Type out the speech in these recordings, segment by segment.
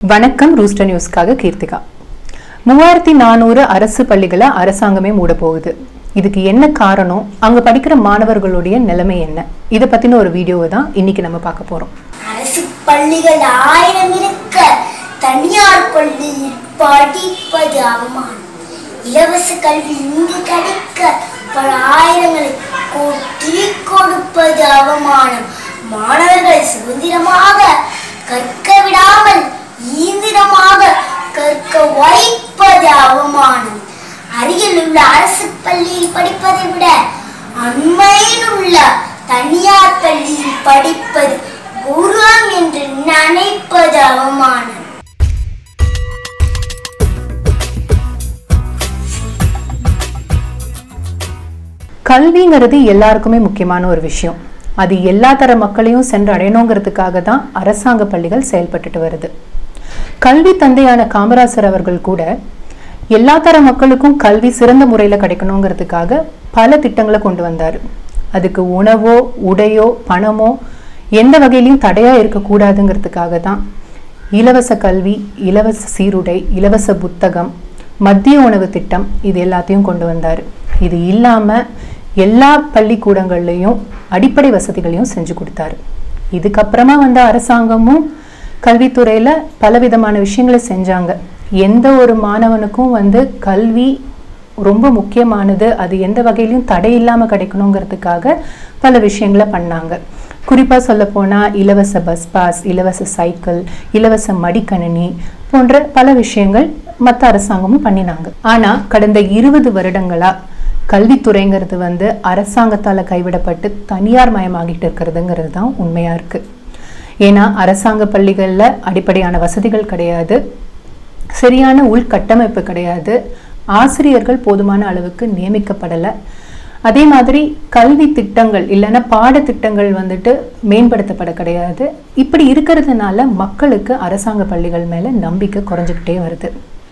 வணக்கம் ரூஸ்டர் நியூஸ்க்காக கீர்த்திகா மூவாயிரத்தி நானூறு அரசு பள்ளிகளை அரசாங்கமே மூட போகுது இதுக்கு என்ன காரணம் அங்க படிக்கிற மாணவர்களுடைய நிலைமை என்ன இதை பத்தின ஒரு வீடியோவை தான் இன்னைக்கு நம்ம பார்க்க போறோம் அரசு பள்ளிகள் ஆயிரம் இருக்க தனியார் பள்ளியில் படிப்பது அவமானம் இலவச கல்வி இங்கு கிடைக்க பல ஆயிரங்களை கொட்டி கொடுப்பது அவமானம் மாணவர்களை சுதந்திரமாக கற்க விடாமல் ஈந்திரமாக கற்க வைப்பது அவமானம் அருகில் உள்ள அரசு பள்ளியில் படிப்பதை விட அண்மையில் உள்ள தனியார் பள்ளியில் படிப்பது கௌரவம் என்று நினைப்பது அவமானம் கல்விங்கிறது எல்லாருக்குமே முக்கியமான ஒரு விஷயம் அது எல்லா தர மக்களையும் சென்று அடையணுங்கிறதுக்காக தான் அரசாங்க பள்ளிகள் செயல்பட்டுட்டு வருது கல்வி தந்தையான காமராசர் அவர்கள் கூட எல்லா தர மக்களுக்கும் கல்வி சிறந்த முறையில் கிடைக்கணுங்கிறதுக்காக பல திட்டங்களை கொண்டு வந்தார் அதுக்கு உணவோ உடையோ பணமோ எந்த வகையிலையும் தடையா இருக்கக்கூடாதுங்கிறதுக்காக தான் இலவச கல்வி இலவச சீருடை இலவச புத்தகம் மத்திய உணவு திட்டம் இது எல்லாத்தையும் கொண்டு வந்தார் இது இல்லாமல் எல்லா பள்ளிக்கூடங்கள்லையும் அடிப்படை வசதிகளையும் செஞ்சு கொடுத்தாரு இதுக்கப்புறமா வந்த அரசாங்கமும் கல்வித்துறையில் பலவிதமான விஷயங்களை செஞ்சாங்க எந்த ஒரு மாணவனுக்கும் வந்து கல்வி ரொம்ப முக்கியமானது அது எந்த வகையிலையும் தடை இல்லாமல் கிடைக்கணுங்கிறதுக்காக பல விஷயங்களை பண்ணாங்க குறிப்பாக சொல்லப்போனால் இலவச பஸ் பாஸ் இலவச சைக்கிள் இலவச மடிக்கணினி போன்ற பல விஷயங்கள் மற்ற அரசாங்கமும் பண்ணினாங்க ஆனால் கடந்த இருபது வருடங்களா கல்வித்துறைங்கிறது வந்து அரசாங்கத்தால் கைவிடப்பட்டு தனியார் மயமாகிட்டு இருக்கிறதுங்கிறது தான் உண்மையாக இருக்குது ஏன்னா அரசாங்க பள்ளிகளில் அடிப்படையான வசதிகள் கிடையாது சரியான உள்கட்டமைப்பு கிடையாது ஆசிரியர்கள் போதுமான அளவுக்கு நியமிக்கப்படலை அதே மாதிரி கல்வி திட்டங்கள் இல்லைன்னா பாடத்திட்டங்கள் வந்துட்டு மேம்படுத்தப்பட கிடையாது இப்படி இருக்கிறதுனால மக்களுக்கு அரசாங்க பள்ளிகள் மேலே நம்பிக்கை குறைஞ்சிக்கிட்டே வருது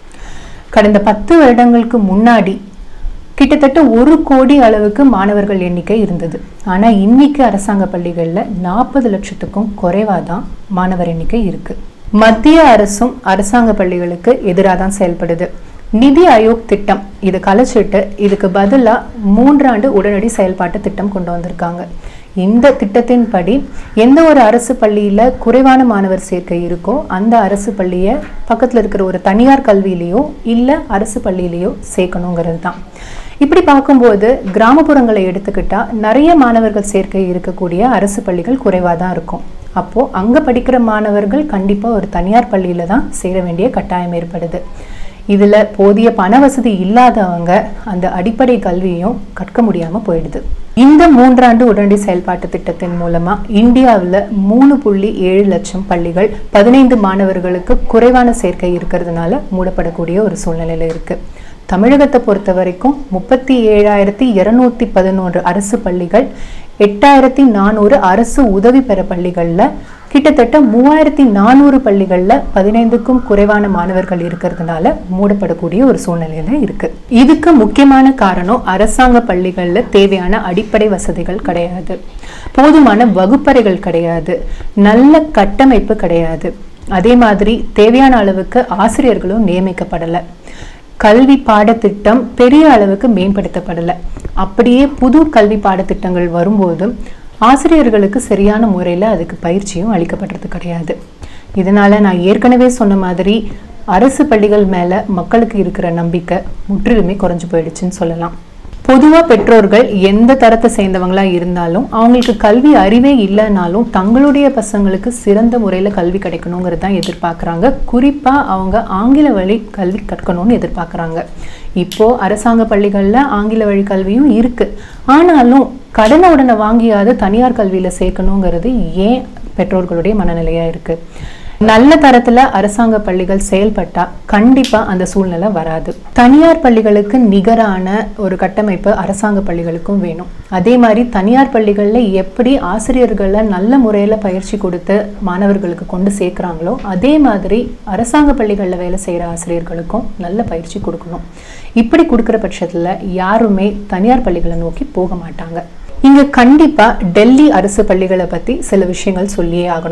கடந்த பத்து வருடங்களுக்கு முன்னாடி கிட்டத்தட்ட ஒரு கோடி அளவுக்கு மாணவர்கள் எண்ணிக்கை இருந்தது ஆனால் இன்னைக்கு அரசாங்க பள்ளிகளில் நாற்பது லட்சத்துக்கும் குறைவாக தான் மாணவர் எண்ணிக்கை இருக்கு மத்திய அரசும் அரசாங்க பள்ளிகளுக்கு எதிராக தான் செயல்படுது நிதி ஆயோக் திட்டம் இது கலைச்சிட்டு இதுக்கு பதிலாக மூன்றாண்டு உடனடி செயல்பாட்டு திட்டம் கொண்டு வந்திருக்காங்க இந்த திட்டத்தின்படி எந்த ஒரு அரசு பள்ளியில் குறைவான மாணவர் சேர்க்கை இருக்கோ அந்த அரசு பள்ளியை பக்கத்தில் இருக்கிற ஒரு தனியார் கல்வியிலையோ இல்லை அரசு பள்ளியிலையோ சேர்க்கணுங்கிறது தான் இப்படி பார்க்கும்போது கிராமப்புறங்களை எடுத்துக்கிட்டா நிறைய மாணவர்கள் சேர்க்கை இருக்கக்கூடிய அரசு பள்ளிகள் குறைவாக தான் இருக்கும் அப்போது அங்கே படிக்கிற மாணவர்கள் கண்டிப்பாக ஒரு தனியார் பள்ளியில் தான் சேர வேண்டிய கட்டாயம் ஏற்படுது இதில் போதிய பண வசதி இல்லாதவங்க அந்த அடிப்படை கல்வியும் கற்க முடியாமல் போயிடுது இந்த மூன்றாண்டு உடனடி செயல்பாட்டு திட்டத்தின் மூலமா இந்தியாவில் மூணு புள்ளி ஏழு லட்சம் பள்ளிகள் பதினைந்து மாணவர்களுக்கு குறைவான சேர்க்கை இருக்கிறதுனால மூடப்படக்கூடிய ஒரு சூழ்நிலையில இருக்கு தமிழகத்தை பொறுத்த வரைக்கும் முப்பத்தி ஏழாயிரத்தி இருநூத்தி பதினொன்று அரசு பள்ளிகள் எட்டாயிரத்தி நானூறு அரசு உதவி பெற பள்ளிகளில் கிட்டத்தட்ட மூவாயிரத்தி நானூறு பள்ளிகளில் பதினைந்துக்கும் குறைவான மாணவர்கள் இருக்கிறதுனால மூடப்படக்கூடிய ஒரு சூழ்நிலையில இருக்கு இதுக்கு முக்கியமான காரணம் அரசாங்க பள்ளிகளில் தேவையான அடிப்படை வசதிகள் கிடையாது போதுமான வகுப்பறைகள் கிடையாது நல்ல கட்டமைப்பு கிடையாது அதே மாதிரி தேவையான அளவுக்கு ஆசிரியர்களும் நியமிக்கப்படலை கல்வி பாடத்திட்டம் பெரிய அளவுக்கு மேம்படுத்தப்படலை அப்படியே புது கல்வி பாடத்திட்டங்கள் வரும்போதும் ஆசிரியர்களுக்கு சரியான முறையில் அதுக்கு பயிற்சியும் அளிக்கப்படுறது கிடையாது இதனால நான் ஏற்கனவே சொன்ன மாதிரி அரசு பள்ளிகள் மேலே மக்களுக்கு இருக்கிற நம்பிக்கை முற்றிலுமே குறைஞ்சு போயிடுச்சுன்னு சொல்லலாம் பொதுவாக பெற்றோர்கள் எந்த தரத்தை சேர்ந்தவங்களா இருந்தாலும் அவங்களுக்கு கல்வி அறிவே இல்லைனாலும் தங்களுடைய பசங்களுக்கு சிறந்த முறையில் கல்வி கிடைக்கணுங்கிறது தான் எதிர்பார்க்குறாங்க குறிப்பாக அவங்க ஆங்கில வழி கல்வி கற்கணும்னு எதிர்பார்க்குறாங்க இப்போது அரசாங்க பள்ளிகளில் ஆங்கில வழி கல்வியும் இருக்குது ஆனாலும் கடனை உடனே வாங்கியாவது தனியார் கல்வியில் சேர்க்கணுங்கிறது ஏன் பெற்றோர்களுடைய மனநிலையாக இருக்குது நல்ல தரத்துல அரசாங்க பள்ளிகள் செயல்பட்டா கண்டிப்பா அந்த சூழ்நிலை வராது தனியார் பள்ளிகளுக்கு நிகரான ஒரு கட்டமைப்பு அரசாங்க பள்ளிகளுக்கும் வேணும் அதே மாதிரி தனியார் பள்ளிகள்ல எப்படி ஆசிரியர்களை நல்ல முறையில பயிற்சி கொடுத்து மாணவர்களுக்கு கொண்டு சேர்க்குறாங்களோ அதே மாதிரி அரசாங்க பள்ளிகளில் வேலை செய்கிற ஆசிரியர்களுக்கும் நல்ல பயிற்சி கொடுக்கணும் இப்படி கொடுக்குற பட்சத்துல யாருமே தனியார் பள்ளிகளை நோக்கி போக மாட்டாங்க இங்க கண்டிப்பா டெல்லி அரசு பள்ளிகளை பத்தி சில விஷயங்கள் சொல்லியே ஆகணும்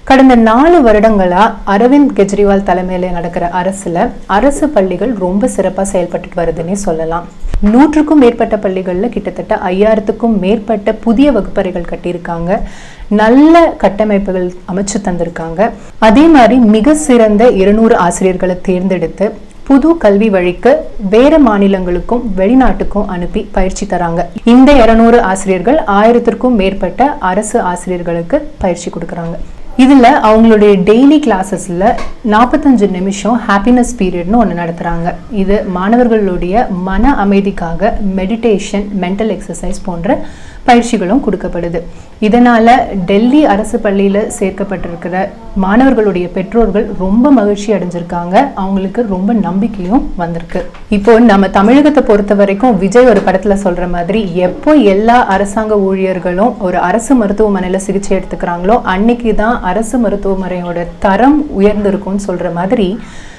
கடந்த நாலு வருடங்களா அரவிந்த் கெஜ்ரிவால் தலைமையில நடக்கிற அரசுல அரசு பள்ளிகள் ரொம்ப சிறப்பா செயல்பட்டுட்டு வருதுன்னே சொல்லலாம் நூற்றுக்கும் மேற்பட்ட பள்ளிகள்ல கிட்டத்தட்ட ஐயாயிரத்துக்கும் மேற்பட்ட புதிய வகுப்பறைகள் கட்டியிருக்காங்க நல்ல கட்டமைப்புகள் அமைச்சு தந்திருக்காங்க அதே மாதிரி மிக சிறந்த இருநூறு ஆசிரியர்களை தேர்ந்தெடுத்து புது கல்வி வழிக்கு வேற மாநிலங்களுக்கும் வெளிநாட்டுக்கும் அனுப்பி பயிற்சி தராங்க இந்த இருநூறு ஆசிரியர்கள் ஆயிரத்திற்கும் மேற்பட்ட அரசு ஆசிரியர்களுக்கு பயிற்சி கொடுக்குறாங்க இதுல அவங்களுடைய டெய்லி கிளாஸஸ்ல நாற்பத்தஞ்சு நிமிஷம் ஹாப்பினஸ் பீரியட்னு ஒன்று நடத்துறாங்க இது மாணவர்களுடைய மன அமைதிக்காக மெடிடேஷன் மென்டல் எக்ஸசைஸ் போன்ற பயிற்சிகளும் கொடுக்கப்படுது இதனால டெல்லி அரசு பள்ளியில சேர்க்கப்பட்டிருக்கிற மாணவர்களுடைய பெற்றோர்கள் ரொம்ப மகிழ்ச்சி அடைஞ்சிருக்காங்க அவங்களுக்கு ரொம்ப நம்பிக்கையும் வந்திருக்கு இப்போ நம்ம தமிழகத்தை பொறுத்த வரைக்கும் விஜய் ஒரு படத்துல சொல்ற மாதிரி எப்போ எல்லா அரசாங்க ஊழியர்களும் ஒரு அரசு மருத்துவமனையில சிகிச்சை எடுத்துக்கிறாங்களோ அன்னைக்கு தான் அரசு மருத்துவமனையோட தரம் உயர்ந்திருக்கும்னு சொல்ற மாதிரி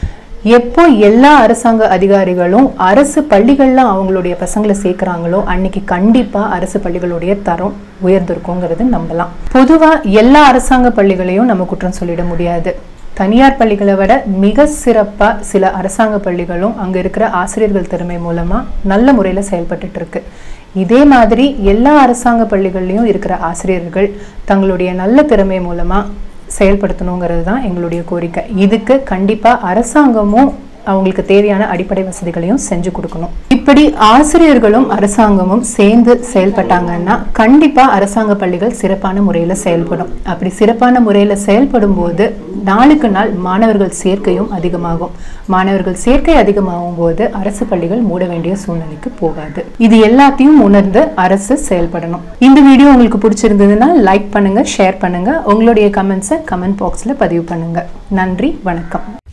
எப்போ எல்லா அரசாங்க அதிகாரிகளும் அரசு பள்ளிகள்ல அவங்களுடைய பசங்களை சேர்க்குறாங்களோ அன்னைக்கு கண்டிப்பா அரசு பள்ளிகளுடைய தரம் உயர்ந்திருக்குங்கிறது நம்பலாம் பொதுவா எல்லா அரசாங்க பள்ளிகளையும் நம்ம குற்றம் சொல்லிட முடியாது தனியார் பள்ளிகளை விட மிக சிறப்பா சில அரசாங்க பள்ளிகளும் அங்க இருக்கிற ஆசிரியர்கள் திறமை மூலமா நல்ல முறையில செயல்பட்டுட்டு இருக்கு இதே மாதிரி எல்லா அரசாங்க பள்ளிகள்லயும் இருக்கிற ஆசிரியர்கள் தங்களுடைய நல்ல திறமை மூலமா செயல்படுத்தணுங்கிறது தான் எங்களுடைய கோரிக்கை இதுக்கு கண்டிப்பா அரசாங்கமும் அவங்களுக்கு தேவையான அடிப்படை வசதிகளையும் செஞ்சு கொடுக்கணும் இப்படி ஆசிரியர்களும் அரசாங்கமும் சேர்ந்து செயல்பட்டாங்கன்னா கண்டிப்பா அரசாங்க பள்ளிகள் சிறப்பான முறையில செயல்படும் அப்படி சிறப்பான முறையில செயல்படும் போது நாளுக்கு நாள் மாணவர்கள் சேர்க்கையும் அதிகமாகும் மாணவர்கள் சேர்க்கை அதிகமாகும் போது அரசு பள்ளிகள் மூட வேண்டிய சூழ்நிலைக்கு போகாது இது எல்லாத்தையும் உணர்ந்து அரசு செயல்படணும் இந்த வீடியோ உங்களுக்கு பிடிச்சிருந்ததுன்னா லைக் பண்ணுங்க ஷேர் பண்ணுங்க உங்களுடைய கமெண்ட்ஸை கமெண்ட் பாக்ஸ்ல பதிவு பண்ணுங்க நன்றி வணக்கம்